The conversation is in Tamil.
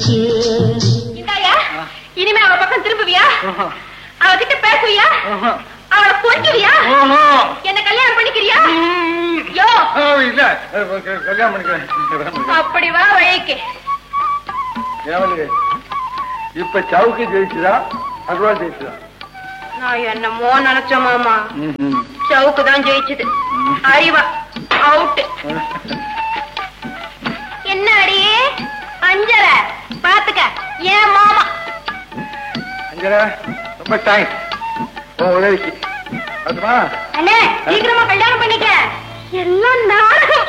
இந்தாயா இனிமே அவ பக்கம் திரும்புவியா அவகிட்ட பேசுவியா அவளை கொஞ்சுவியா என்ன கல்யாணம் பண்ணிக்கிறியா யோ இல்ல கல்யாணம் பண்ணிக்கிறேன் அப்படி வா வழிக்கு ஏவலு இப்ப சவுக்கு ஜெயிச்சுதா அதுவா ஜெயிச்சுதா நான் என்னமோ நினைச்ச மாமா சவுக்கு தான் ஜெயிச்சது அறிவா அவுட் என்ன அடியே அஞ்சர பாத்துக்க ஏன் மாமா அஞ்சரா ரொம்ப தேங்க்ஸ் உன் உதவிக்கு அதுமா அண்ணே சீக்கிரமா கல்யாணம் பண்ணிக்க எல்லாம் நாடகம்